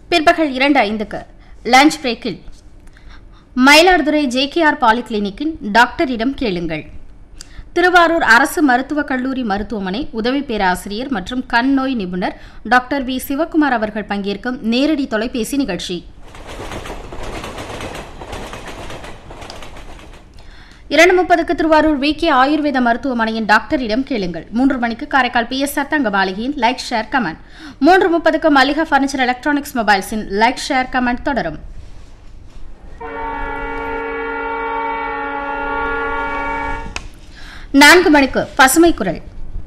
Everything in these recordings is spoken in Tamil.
பிற்பகல் இரண்டு ஐந்துக்கு லஞ்ச் பிரேக்கில் மயிலாடுதுறை ஜேகேஆர் பாலிகிளினிக்கின் டாக்டரிடம் கேளுங்கள் திருவாரூர் அரசு மருத்துவக் கல்லூரி மருத்துவமனை உதவி பேராசிரியர் மற்றும் கண் நோய் நிபுணர் டாக்டர் வி சிவக்குமார் அவர்கள் பங்கேற்கும் நேரடி தொலைபேசி நிகழ்ச்சி இரண்டு முப்பதுக்கு திருவாரூர் வி கே ஆயுர்வேத மருத்துவமனையின் டாக்டரிடம் கேளுங்கள் மூன்று மணிக்கு காரைக்கால் பி எஸ் ஆர் தங்க மாளிகையின் லைக் ஷேர் கமெண்ட் மூன்று முப்பதுக்கு மல்லிகா ஃபர்னிச்சர் எலக்ட்ரானிக்ஸ் மொபைல்ஸின் லைக் ஷேர் கமெண்ட் தொடரும் நான்கு மணிக்கு பசுமை குரல்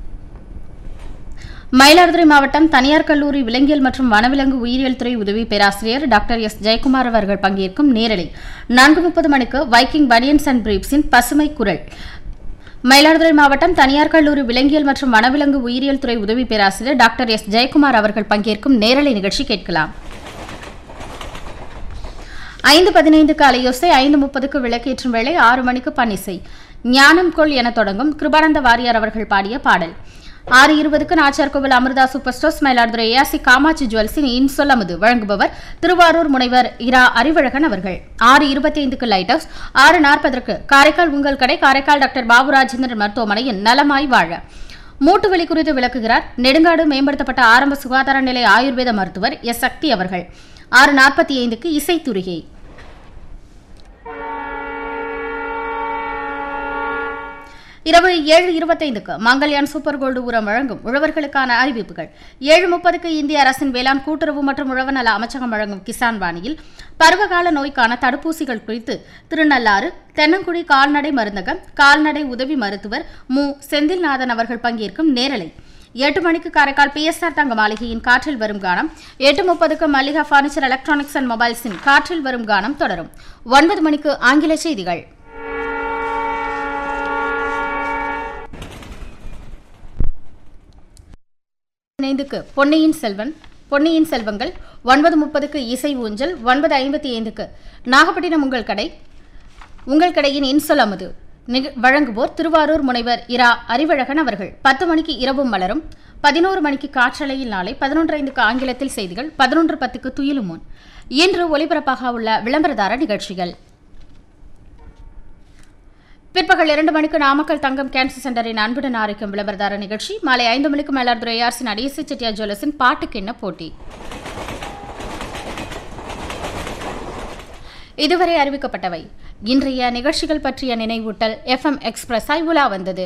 மயிலாடுதுறை மாவட்டம் தனியார் கல்லூரி விலங்கியல் மற்றும் வனவிலங்கு உயிரியல் துறை உதவி பேராசிரியர் டாக்டர் எஸ் ஜெயக்குமார் அவர்கள் பங்கேற்கும் நேரலை நான்கு முப்பது மணிக்கு வைக்கிங் பனியன்ஸ் அண்ட் பிரீப்ஸின் பசுமை குரல் மயிலாடுதுறை மாவட்டம் தனியார் கல்லூரி விலங்கியல் மற்றும் வனவிலங்கு உயிரியல் துறை உதவி பேராசிரியர் டாக்டர் எஸ் ஜெயக்குமார் அவர்கள் பங்கேற்கும் நேரலை நிகழ்ச்சி கேட்கலாம் ஐந்து பதினைந்துக்கு அலையோசை ஐந்து முப்பதுக்கு விளக்கேற்றும் வேளை ஆறு மணிக்கு பன்னிசை ஞானம் கொள் என தொடங்கும் கிருபானந்த வாரியார் அவர்கள் பாடிய பாடல் ஆறு இருபதுக்கு Nachiarkovil Amirtha super stores Mayiladuthurai AC Kamatchi ஜுவல்ஸின் இன்சொல் அமுது வழங்குபவர் திருவாரூர் முனைவர் இரா அறிவழகன் அவர்கள் ஆறு இருபத்தி ஐந்துக்கு லைட் ஹவுஸ் ஆறு நாற்பதற்கு காரைக்கால் உங்கள் கடை காரைக்கால் டாக்டர் பாபு ராஜேந்திரன் மருத்துவமனையின் நலமாய் வாழ மூட்டு வலி குறித்து விளக்குகிறார் நெடுங்காடு மேம்படுத்தப்பட்ட ஆரம்ப சுகாதார நிலைய ஆயுர்வேத மருத்துவர் எஸ் சக்தி அவர்கள் ஆறு நாற்பத்தி ஐந்துக்கு இசைத்துறையை இரவு ஏழு இருபத்தைந்துக்கு மங்கல்யான் சூப்பர் கோல்டு உரம் வழங்கும் உழவர்களுக்கான அறிவிப்புகள் ஏழு முப்பதுக்கு இந்திய அரசின் வேளாண் கூட்டுறவு மற்றும் உழவு நல அமைச்சகம் வழங்கும் கிசான் வாணியில் பருவகால நோய்க்கான தடுப்பூசிகள் குறித்து திருநள்ளாறு தென்னங்குடி கால்நடை மருந்தகம் கால்நடை உதவி மருத்துவர் மு செந்தில்நாதன் அவர்கள் பங்கேற்கும் நேரலை எட்டு மணிக்கு காரைக்கால் பிஎஸ்ஆர் தங்க மாளிகையின் காற்றில் வரும் கானம் எட்டு முப்பதுக்கு மல்லிகா ஃபர்னிச்சர் எலக்ட்ரானிக்ஸ் அண்ட் மொபைல்ஸின் காற்றில் வரும் கானம் தொடரும் ஒன்பது மணிக்கு ஆங்கில செய்திகள் ஐந்துக்கு பொன்னியின் செல்வன் பொன்னியின் செல்வங்கள் ஒன்பது முப்பதுக்கு இசை ஊஞ்சல் ஒன்பது ஐம்பத்தி ஐந்துக்கு நாகப்பட்டினம் உங்கள் கடை உங்கள் கடையின் இன்சொல் அமுது நிக- வழங்குவோர் திருவாரூர் முனைவர் இரா அறிவழகன் அவர்கள் பத்து மணிக்கு இரவும் மலரும் பதினோரு மணிக்கு காற்றலையில் நாளை பதினொன்று ஐந்துக்கு ஆங்கிலத்தில் செய்திகள் பதினொன்று பத்துக்கு துயிலும் முன் இன்று ஒலிபரப்பாக உள்ள விளம்பரதார நிகழ்ச்சிகள் பிற்பகல் இரண்டு மணிக்கு நாமக்கல் தங்கம் கேன்சர் சென்டரின் அன்புடன் ஆரோக்கியம் விளம்பரதார நிகழ்ச்சி மாலை ஐந்து மணிக்கு மயிலாடுதுறை ஏஆர்சின் அடியசி செட்டியார் ஜுவல்லர்ஸின் பாட்டுக்கென்ன போட்டி இதுவரை அறிவிக்கப்பட்டவை இன்றைய நிகழ்ச்சிகள் பற்றிய நினைவூட்டல் எஃப்எம் எக்ஸ்பிரஸ் உலா வந்தது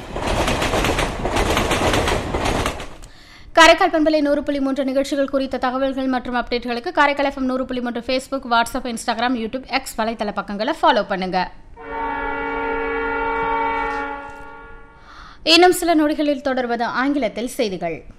காரைக்கால் பண்பலை நூறு புள்ளி மூன்று நிகழ்ச்சிகள் குறித்த தகவல்கள் மற்றும் அப்டேட்களுக்கு காரைக்கால் எஃப்எம் நூறு புள்ளி மூன்று Facebook WhatsApp Instagram YouTube X வலைத்தள பக்கங்களை ஃபாலோ பண்ணுங்க இன்னும் சில நொடிகளில் தொடர்வது ஆங்கிலத்தில் செய்திகள்